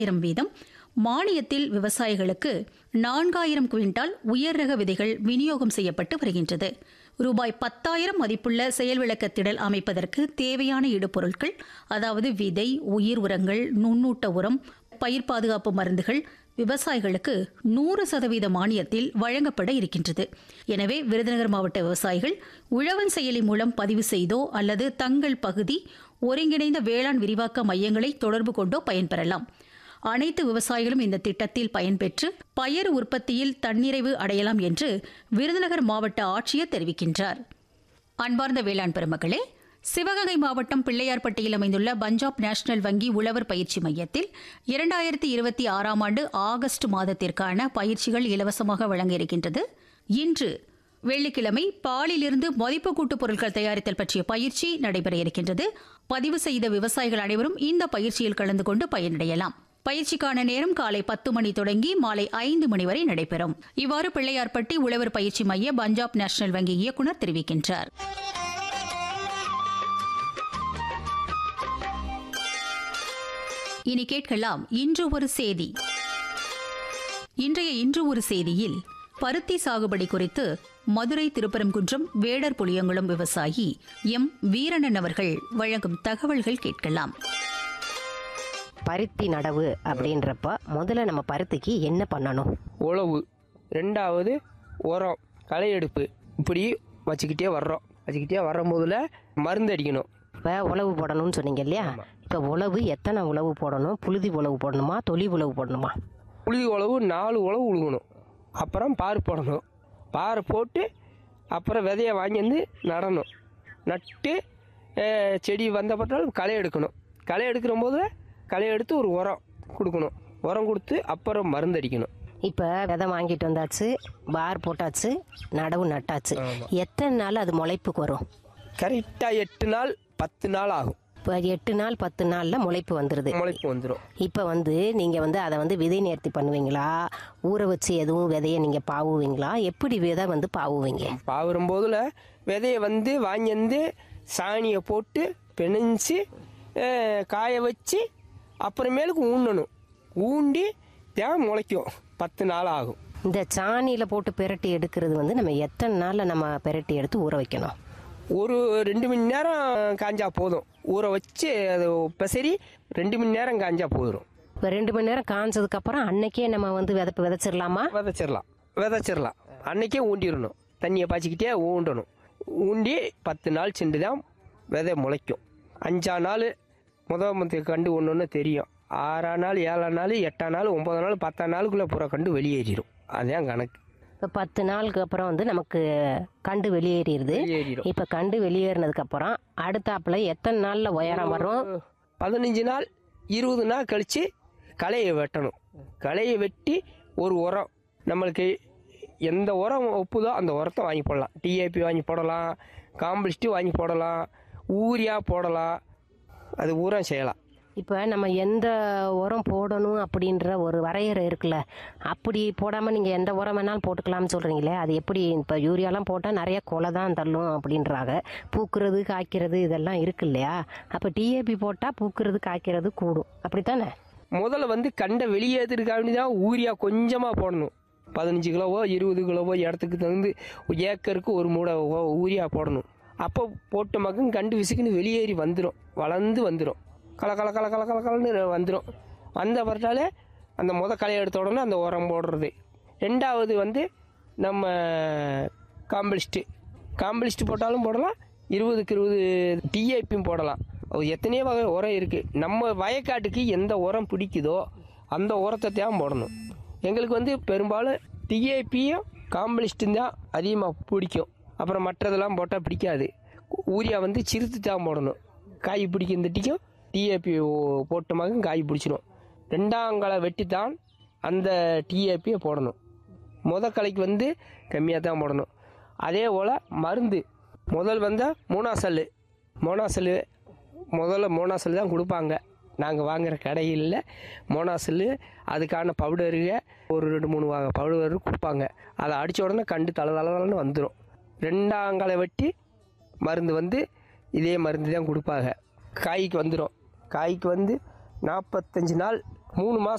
ஆயிரம் வீதம் மானியத்தில் விவசாயிகளுக்கு நான்காயிரம் குவிண்டால் உயர் ரக விதைகள் விநியோகம் செய்யப்பட்டு வருகின்றது ரூபாய் பத்தாயிரம் மதிப்புள்ள செயல் விளக்கத்திடல் அமைப்பதற்கு தேவையான இடுபொருட்கள் அதாவது விதை உயிர் உரங்கள் நுண்ணூட்ட உரம் பயிர் பாதுகாப்பு மருந்துகள் விவசாயிகளுக்கு நூறு சதவீத மானியத்தில் வழங்கப்பட இருக்கின்றது எனவே விருதுநகர் மாவட்ட விவசாயிகள் உழவன் செயலி மூலம் பதிவு செய்தோ அல்லது தங்கள் பகுதி ஒருங்கிணைந்த வேளாண் விரிவாக்க மையங்களை தொடர்பு கொண்டோ பயன்பெறலாம் அனைத்து விவசாயிகளும் இந்த திட்டத்தில் பயன்பெற்று பயறு உற்பத்தியில் தன்னிறைவு அடையலாம் என்று விருதுநகர் மாவட்ட ஆட்சியர் தெரிவிக்கின்றார் அன்பார்ந்த வேளாண் பெருமக்களே சிவகங்கை மாவட்டம் பிள்ளையார்பட்டியில் அமைந்துள்ள பஞ்சாப் நேஷனல் வங்கி உழவர் பயிற்சி மையத்தில் இரண்டாயிரத்தி இருபத்தி ஆறாம் ஆண்டு ஆகஸ்ட் மாதத்திற்கான பயிற்சிகள் இலவசமாக வழங்க இருக்கின்றது இன்று வெள்ளிக்கிழமை பாலிலிருந்து மதிப்பு கூட்டுப் பொருட்கள் தயாரித்தல் பற்றிய பயிற்சி நடைபெற இருக்கின்றது பதிவு செய்த விவசாயிகள் அனைவரும் இந்த பயிற்சியில் கலந்து கொண்டு பயனடையலாம் பயிற்சிக்கான நேரம் காலை பத்து மணி தொடங்கி மாலை ஐந்து மணி வரை நடைபெறும் இவ்வாறு பிள்ளையார்பட்டி உழவர் பயிற்சி மைய பஞ்சாப் நேஷனல் வங்கி இயக்குநர் தெரிவிக்கின்றார் இனி கேட்கலாம் இன்று ஒரு செய்தி இன்றைய இன்று ஒரு செய்தியில் பருத்தி சாகுபடி குறித்து மதுரை திருப்பரங்குன்றம் வேடர் புளியங்குளம் விவசாயி எம் வீரணன் அவர்கள் வழங்கும் தகவல்கள் கேட்கலாம் பருத்தி நடவு அப்படின்றப்ப முதல்ல நம்ம பருத்திக்கு என்ன பண்ணணும் உழவு ரெண்டாவது உரம் களை எடுப்பு இப்படி வச்சுக்கிட்டே வர்றோம் வச்சுக்கிட்டே வரும்போதுல மருந்து அடிக்கணும் இப்போ உழவு போடணும்னு சொன்னீங்க இல்லையா இப்போ உழவு எத்தனை உழவு போடணும் புழுதி உழவு போடணுமா தொலி உழவு போடணுமா புழுதி உழவு நாலு உழவு உழுகணும் அப்புறம் பார் போடணும் பார் போட்டு அப்புறம் விதையை வாங்கி வந்து நடணும் நட்டு அஹ், செடி வந்த பட்டாலும் களை எடுக்கணும் களை எடுக்கிற போது களை எடுத்து ஒரு உரம் கொடுக்கணும் உரம் கொடுத்து அப்புறம் மருந்து அடிக்கணும் இப்போ விதை வாங்கிட்டு வந்தாச்சு பார் போட்டாச்சு நடவு நட்டாச்சு எத்தனை நாள் அது முளைப்புக்கு வரும் கரெக்டாக எட்டு நாள் பத்து நாள் ஆகும் இப்போ எட்டு நாள் பத்து நாளில் முளைப்பு வந்துடுது முளைப்பு வந்துடும் இப்போ வந்து நீங்கள் வந்து அதை வந்து விதை நேர்த்தி பண்ணுவீங்களா ஊற வச்சு எதுவும் விதையை நீங்கள் பாவுவீங்களா எப்படி விதை வந்து பாவுவீங்க பாவுறும் போதில் விதையை வந்து வாங்கி வந்து சாணியை போட்டு பிணைஞ்சு அஹ், காய வச்சு அப்புறமேலுக்கு ஊண்டணும் ஊண்டி தான் முளைக்கும் பத்து நாள் ஆகும் இந்த சாணியில் போட்டு பெரட்டி எடுக்கிறது வந்து நம்ம எத்தனை நாளில் நம்ம பெரட்டி எடுத்து ஊற வைக்கணும் ஒரு ரெண்டு மணி நேரம் காஞ்சா போதும் ஊற வச்சு அது பெசரி ரெண்டு மணி நேரம் காஞ்சா போதும் இப்போ ரெண்டு மணி நேரம் காஞ்சதுக்கப்புறம் அன்னைக்கே நம்ம வந்து விதப்பு விதைச்சிடலாமா விதைச்சிடலாம் விதைச்சிடலாம் அன்னைக்கே ஊண்டிடணும் தண்ணியை பாய்ச்சிக்கிட்டே ஊண்டணும் ஊண்டி பத்து நாள் சென்று தான் விதை முளைக்கும் அஞ்சா நாள் முதல் மத்து கண்டு ஒன்று ஒன்று தெரியும் ஆறாம் நாள் ஏழாம் நாள் எட்டாம் நாள் ஒன்பதாம் நாள் பத்தாம் நாளுக்குள்ளே பூரா கண்டு வெளியேறிடும் அதுதான் கணக்கு இப்போ பத்து நாளுக்கு அப்புறம் வந்து நமக்கு கண்டு வெளியேறிடுது வெளியேறிடும் இப்போ கண்டு வெளியேறினதுக்கு அப்புறம் அடுத்தாப்புல எத்தனை நாளில் உயரம் வரும் பதினஞ்சு நாள் இருபது நாள் கழித்து களையை வெட்டணும் களையை வெட்டி ஒரு உரம் நம்மளுக்கு எந்த உரம் ஒப்புதோ அந்த உரத்தை வாங்கி போடலாம் டிஏபி வாங்கி போடலாம் காம்பலிஸ்ட்டு வாங்கி போடலாம் ஊரியா போடலாம் அது ஊரம் செய்யலாம் இப்போ நம்ம எந்த உரம் போடணும் அப்படின்ற ஒரு வரையறை இருக்குல்ல அப்படி போடாமல் நீங்கள் எந்த உரம் வேணாலும் போட்டுக்கலாம்னு சொல்கிறீங்களே அது எப்படி இப்போ யூரியாலாம் போட்டால் நிறைய கொலை தான் தள்ளும் அப்படின்றாங்க பூக்கிறது காய்க்கிறது இதெல்லாம் இருக்கு இல்லையா அப்போ டிஏபி போட்டால் பூக்கிறது காய்க்கிறது கூடும் அப்படித்தானே முதல்ல வந்து கண்டை வெளியேற்றுறதுக்காண்டி தான் ஊரியா கொஞ்சமாக போடணும் பதினஞ்சு கிலோவோ இருபது கிலோவோ இடத்துக்கு தகுந்து ஏக்கருக்கு ஒரு மூடை ஊ- ஊரியா போடணும் அப்போ போட்ட மகம் கண்டு விசுக்குன்னு வெளியேறி வந்துடும் வளர்ந்து வந்துடும் கல கல கல கல கல கலன்னு வந்துடும் வந்த பிறட்டாலே அந்த முத களை எடுத்த உடனே அந்த உரம் போடுறது ரெண்டாவது வந்து நம்ம காம்பலிஸ்ட்டு காம்பலிஸ்ட் போட்டாலும் போடலாம் இருபதுக்கு இருபது டிஏபியும் போடலாம் அது எத்தனையோ வகை உரம் இருக்குது நம்ம வயக்காட்டுக்கு எந்த உரம் பிடிக்குதோ அந்த உரத்தை தான் போடணும் எங்களுக்கு வந்து பெரும்பாலும் டிஏபியும் காம்பலிஸ்ட்டும் தான் அதிகமாக பிடிக்கும் அப்புறம் மற்றதெல்லாம் போட்டால் பிடிக்காது ஊரியா வந்து சிறுத்து தான் போடணும் காய் பிடிக்கும் தட்டிக்கும் டிஏபி போட்டமாக காய் பிடிச்சிடும் ரெண்டாங்கால வெட்டி தான் அந்த டிஏபியை போடணும் முத கலைக்கு வந்து கம்மியாக தான் போடணும் அதே போல் மருந்து முதல் வந்தால் மூணாசல் மோனாசல் முதல்ல மோனாசல் தான் கொடுப்பாங்க நாங்கள் வாங்குற கடையில் மோனாசல் அதுக்கான பவுடருக ஒரு ரெண்டு மூணு வகை பவுடர் கொடுப்பாங்க அதை அடித்த உடனே கண்டு தலை தலன்னு வந்துடும் ரெண்டாங்காலை வெட்டி மருந்து வந்து இதே மருந்து தான் கொடுப்பாங்க காய்க்கு வந்துடும் காய்க்கு வந்து நாற்பத்தஞ்சு நாள் மூணு மாதம்